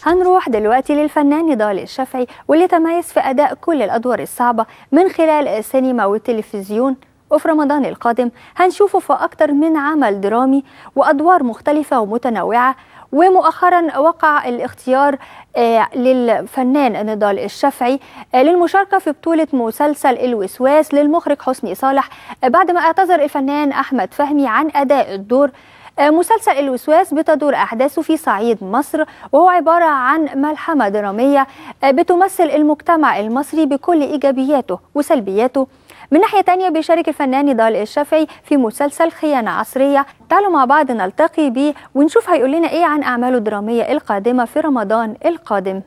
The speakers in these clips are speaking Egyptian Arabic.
هنروح دلوقتي للفنان نضال الشافعي واللي تميز في أداء كل الأدوار الصعبة من خلال السينما والتلفزيون وفي رمضان القادم هنشوفه في أكتر من عمل درامي وأدوار مختلفة ومتنوعة ومؤخرا وقع الاختيار آه، للفنان نضال الشافعي آه، للمشاركة في بطولة مسلسل الوسواس للمخرج حسني صالح آه، بعد ما اعتذر الفنان أحمد فهمي عن أداء الدور آه، مسلسل الوسواس بتدور أحداثه في صعيد مصر وهو عبارة عن ملحمة درامية آه، بتمثل المجتمع المصري بكل إيجابياته وسلبياته من ناحية تانية بيشارك الفنان نضال الشافعي في مسلسل خيانة عصرية تعالوا مع بعض نلتقي بيه ونشوف هيقول لنا إيه عن أعماله الدرامية القادمة في رمضان القادم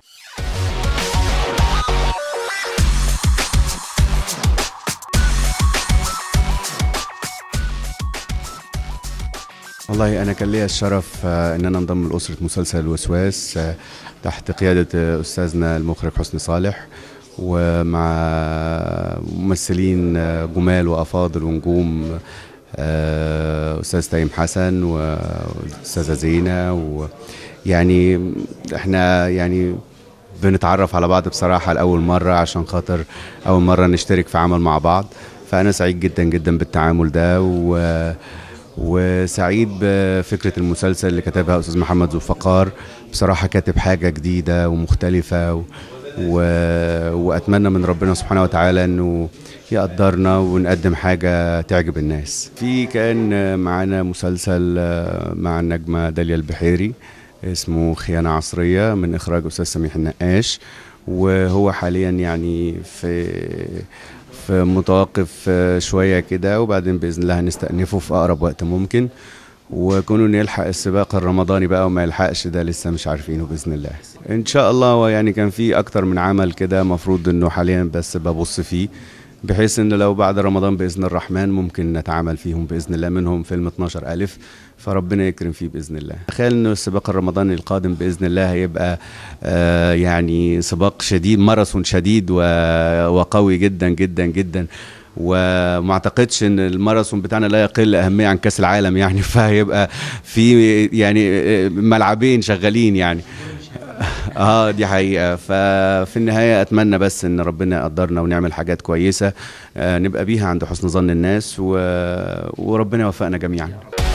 والله أنا كان ليا الشرف آه، إن أنا انضم لأسرة مسلسل الوسواس آه، تحت قيادة آه، أستاذنا المخرج حسني صالح ومع ممثلين آه، جمال وأفاضل ونجوم آه، أستاذ تايم حسن وأستاذة زينة ويعني إحنا يعني بنتعرف على بعض بصراحة لأول مرة عشان خاطر أول مرة نشترك في عمل مع بعض فأنا سعيد جدا جدا بالتعامل ده و وسعيد بفكرة المسلسل اللي كتبها أستاذ محمد ذو الفقار بصراحة كاتب حاجة جديدة ومختلفة و... و... وأتمنى من ربنا سبحانه وتعالى أنه يقدرنا ونقدم حاجة تعجب الناس في كان معانا مسلسل مع النجمة داليا البحيري اسمه خيانة عصرية من إخراج أستاذ سميح النقاش وهو حاليا يعني في في متوقف شوية كده وبعدين بإذن الله هنستأنفه في أقرب وقت ممكن وكونه يلحق السباق الرمضاني بقى وما يلحقش ده لسه مش عارفينه بإذن الله إن شاء الله ويعني كان في أكتر من عمل كده مفروض إنه حاليا بس ببص فيه بحيث إن لو بعد رمضان بإذن الرحمن ممكن نتعامل فيهم بإذن الله منهم فيلم 12 ألف فربنا يكرم فيه باذن الله تخيل انه السباق الرمضاني القادم باذن الله هيبقى آه يعني سباق شديد ماراثون شديد و- وقوي جدا جدا جدا وما اعتقدش ان الماراثون بتاعنا لا يقل اهميه عن كاس العالم يعني فهيبقى في يعني آه، ملعبين شغالين يعني اه دي حقيقه ففي النهايه اتمنى بس ان ربنا يقدرنا ونعمل حاجات كويسه آه نبقى بيها عند حسن ظن الناس و... وربنا يوفقنا جميعا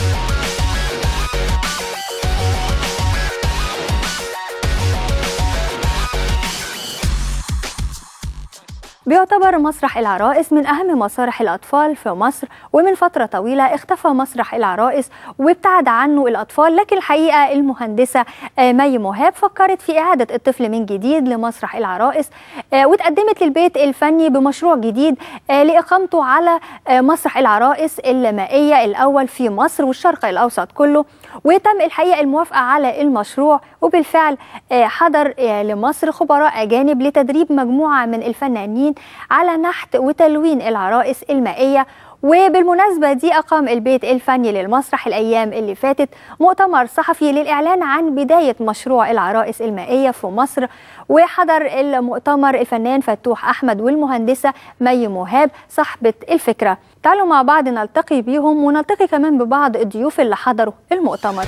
بيعتبر مسرح العرائس من أهم مسارح الأطفال في مصر ومن فترة طويلة اختفى مسرح العرائس وابتعد عنه الأطفال لكن الحقيقة المهندسة آه، مي مهاب فكرت في إعادة الطفل من جديد لمسرح العرائس آه، وتقدمت للبيت الفني بمشروع جديد آه، لإقامته على آه، مسرح العرائس المائية الأول في مصر والشرق الأوسط كله وتم الحقيقة الموافقة على المشروع وبالفعل آه، حضر آه، لمصر خبراء أجانب لتدريب مجموعة من الفنانين على نحت وتلوين العرائس المائية وبالمناسبة دي أقام البيت الفني للمسرح الأيام اللي فاتت مؤتمر صحفي للإعلان عن بداية مشروع العرائس المائية في مصر وحضر المؤتمر الفنان فتوح أحمد والمهندسة مي مهاب صاحبة الفكرة تعالوا مع بعض نلتقي بيهم ونلتقي كمان ببعض الضيوف اللي حضروا المؤتمر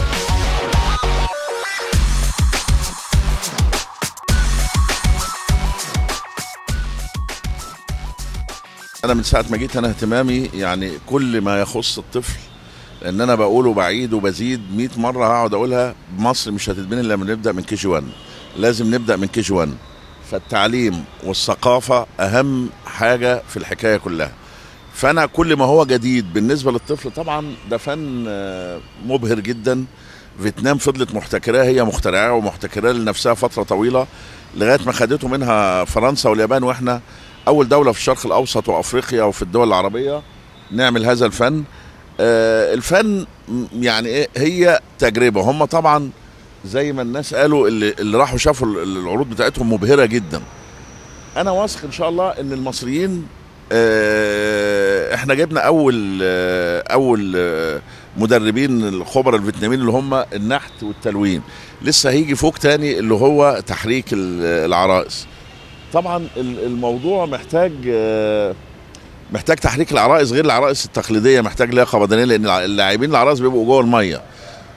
انا من ساعه ما جيت انا اهتمامي يعني كل ما يخص الطفل لان انا بقوله بعيد وبزيد 100 مره هقعد اقولها مصر مش هتتبني الا لما نبدا من كي جي 1 لازم نبدا من كي جي 1 فالتعليم والثقافه اهم حاجه في الحكايه كلها فانا كل ما هو جديد بالنسبه للطفل طبعا ده فن آه، مبهر جدا فيتنام فضلت محتكراه هي مخترعاه ومحتكراه لنفسها فتره طويله لغايه ما خدته منها فرنسا واليابان واحنا اول دوله في الشرق الاوسط وافريقيا وفي الدول العربيه نعمل هذا الفن آه، الفن م- يعني ايه هي تجربه هم طبعا زي ما الناس قالوا اللي, اللي راحوا شافوا ال- العروض بتاعتهم مبهره جدا انا واثق ان شاء الله ان المصريين آه، احنا جبنا اول آه، اول آه، مدربين الخبراء الفيتناميين اللي هم النحت والتلوين لسه هيجي فوق تاني اللي هو تحريك ال- العرائس طبعا ال- الموضوع محتاج آه، محتاج تحريك العرائس غير العرائس التقليديه محتاج لياقه بدنيه لان الع- اللاعبين العرائس بيبقوا جوه الميه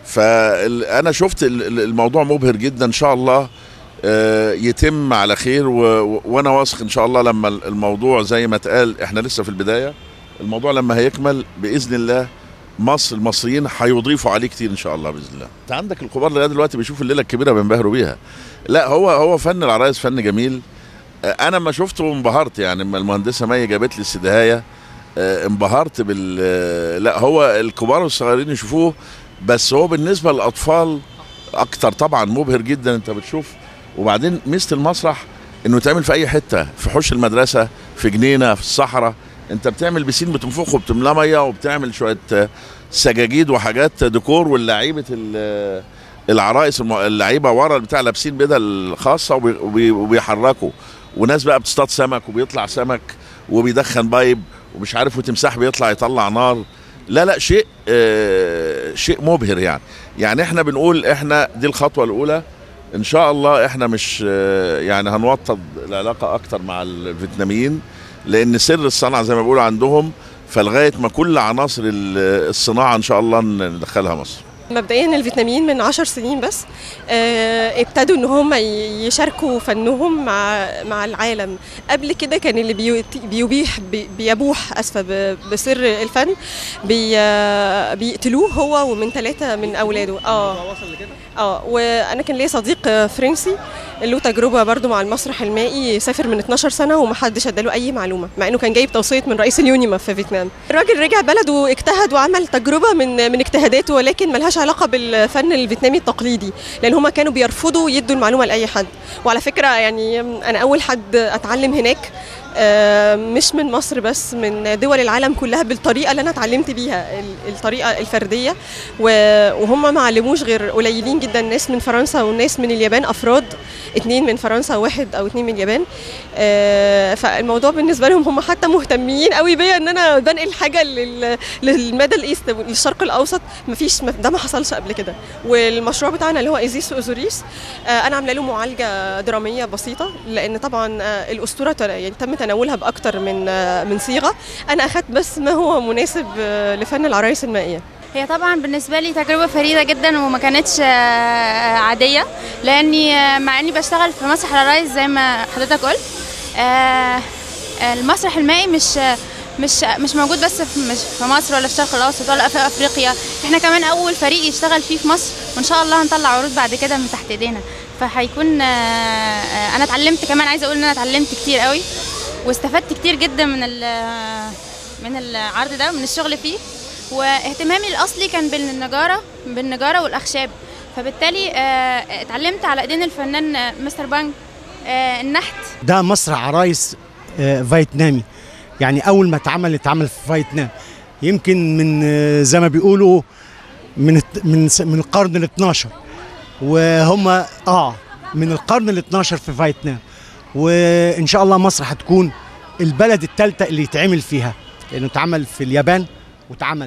فانا شفت ال- ال- الموضوع مبهر جدا ان شاء الله آه، يتم على خير و... و- وانا واثق ان شاء الله لما الموضوع زي ما اتقال احنا لسه في البدايه الموضوع لما هيكمل باذن الله مصر المصريين هيضيفوا عليه كتير ان شاء الله باذن الله انت عندك الكبار لغايه دلوقتي بيشوفوا الليله الكبيره بينبهروا بيها لا هو هو فن العرايس فن جميل آه، انا ما شفته انبهرت يعني لما المهندسه مي جابت لي السدهايه آه، انبهرت بال آه، لا هو الكبار والصغيرين يشوفوه بس هو بالنسبه للاطفال اكتر طبعا مبهر جدا انت بتشوف وبعدين ميزه المسرح انه يتعمل في اي حته في حوش المدرسه في جنينه في الصحراء انت بتعمل بسين بتنفخه وبتملاه ميه وبتعمل شويه آه، سجاجيد وحاجات ديكور واللعيبه ال- العرايس الم- اللعيبه ورا البتاع لابسين بدل خاصه وبي- وبي- وبيحركوا وناس بقى بتصطاد سمك وبيطلع سمك وبيدخن بايب ومش عارف وتمساح بيطلع يطلع نار لا لا شيء آه شيء مبهر يعني يعني احنا بنقول احنا دي الخطوه الاولى ان شاء الله احنا مش آه يعني هنوطد العلاقه اكتر مع الفيتناميين لان سر الصنعه زي ما بيقولوا عندهم فلغايه ما كل عناصر ال- الصناعه ان شاء الله ندخلها مصر مبدئيا الفيتناميين من عشر سنين بس آه، ابتدوا ان هم ي- يشاركوا فنهم مع مع العالم قبل كده كان اللي بيوت- بيبيح بي- بيبوح اسفه ب- بسر الفن بي آه، بيقتلوه هو ومن ثلاثه من اولاده اه اه وانا كان ليا صديق آه، فرنسي له تجربه برضو مع المسرح المائي سافر من 12 سنه ومحدش اداله اي معلومه مع انه كان جايب توصيه من رئيس اليونيما في فيتنام الراجل رجع بلده واجتهد وعمل تجربه من من اجتهاداته ولكن ملهاش علاقه بالفن الفيتنامي التقليدي لان هما كانوا بيرفضوا يدوا المعلومه لاي حد وعلى فكره يعني انا اول حد اتعلم هناك آه، مش من مصر بس من دول العالم كلها بالطريقه اللي انا اتعلمت بيها ال- الطريقه الفرديه و- وهم ما علموش غير قليلين جدا ناس من فرنسا وناس من اليابان افراد اتنين من فرنسا واحد او اتنين من اليابان آه، فالموضوع بالنسبه لهم هم حتى مهتمين قوي بيا ان انا بنقل حاجه لل- للميدل ايست للشرق الاوسط مفيش ده ما حصلش قبل كده والمشروع بتاعنا اللي هو ايزيس واوزوريس آه، انا عامله له معالجه دراميه بسيطه لان طبعا آه، الاسطوره تر- يعني تم تناولها باكتر من آه، من صيغه انا اخدت بس ما هو مناسب آه، لفن العرايس المائيه هي طبعا بالنسبه لي تجربه فريده جدا وما كانتش آه، عاديه لاني آه، مع اني بشتغل في مسرح العرايس زي ما حضرتك قلت آه، المسرح المائي مش مش مش موجود بس في مش في مصر ولا في الشرق الاوسط ولا في افريقيا احنا كمان اول فريق يشتغل فيه في مصر وان شاء الله هنطلع عروض بعد كده من تحت ايدينا فهيكون آه، آه، انا اتعلمت كمان عايزه اقول ان انا اتعلمت كتير قوي واستفدت كتير جدا من ال- من العرض ده من الشغل فيه واهتمامي الاصلي كان بالنجاره بالنجاره والاخشاب فبالتالي آه، اتعلمت على ايدين الفنان آه، مستر بانج آه، النحت ده مسرح عرايس آه، فيتنامي يعني اول ما اتعمل اتعمل في فيتنام يمكن من آه، زي ما بيقولوا من الت- من س- من القرن ال 12 وهم اه من القرن ال 12 في فيتنام وان شاء الله مصر هتكون البلد الثالثه اللي يتعمل فيها لانه اتعمل في اليابان واتعمل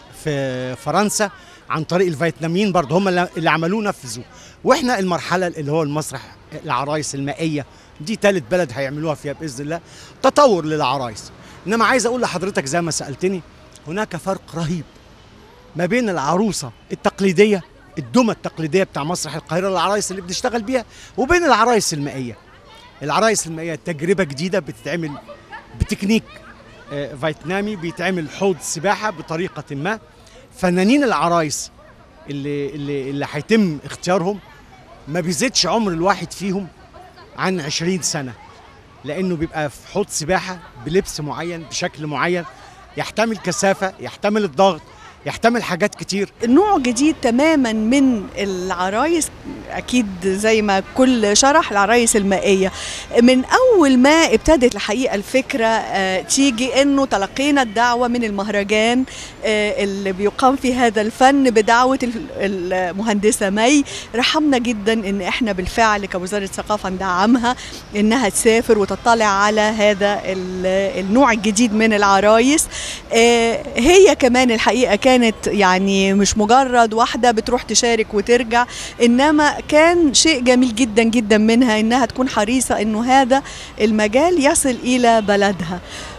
في فرنسا عن طريق الفيتناميين برضه هم اللي اللي عملوه نفذوه واحنا المرحله اللي هو المسرح العرايس المائيه دي ثالث بلد هيعملوها فيها باذن الله تطور للعرايس انما عايز اقول لحضرتك زي ما سالتني هناك فرق رهيب ما بين العروسه التقليديه الدمى التقليديه بتاع مسرح القاهره العرايس اللي بنشتغل بيها وبين العرايس المائيه العرايس المائيه تجربه جديده بتتعمل بتكنيك آه، فيتنامي بيتعمل حوض سباحه بطريقه ما فنانين العرايس اللي اللي اللي هيتم اختيارهم ما بيزيدش عمر الواحد فيهم عن 20 سنه لانه بيبقى في حوض سباحه بلبس معين بشكل معين يحتمل كثافه يحتمل الضغط يحتمل حاجات كتير نوع جديد تماما من العرايس اكيد زي ما كل شرح العرايس المائيه من اول ما ابتدت الحقيقه الفكره آه، تيجي انه تلقينا الدعوه من المهرجان آه، اللي بيقام في هذا الفن بدعوه ال- المهندسه مي رحمنا جدا ان احنا بالفعل كوزاره ثقافه ندعمها انها تسافر وتطلع على هذا ال- النوع الجديد من العرايس آه، هي كمان الحقيقه كانت يعني مش مجرد واحده بتروح تشارك وترجع انما كان شيء جميل جدا جدا منها انها تكون حريصه انه هذا المجال يصل الى بلدها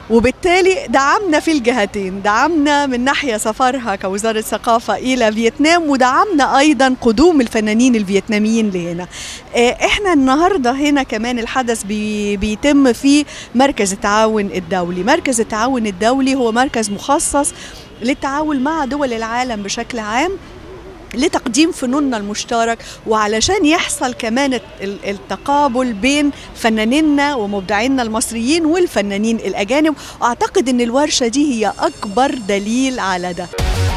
وبالتالي دعمنا في الجهتين دعمنا من ناحية سفرها كوزارة ثقافة إلى فيتنام ودعمنا أيضا قدوم الفنانين الفيتناميين لهنا آه، احنا النهاردة هنا كمان الحدث بي بيتم في مركز التعاون الدولي مركز التعاون الدولي هو مركز مخصص للتعاون مع دول العالم بشكل عام لتقديم فنوننا المشترك وعلشان يحصل كمان ال- التقابل بين فنانينا ومبدعينا المصريين والفنانين الأجانب وأعتقد أن الورشة دي هي أكبر دليل على ده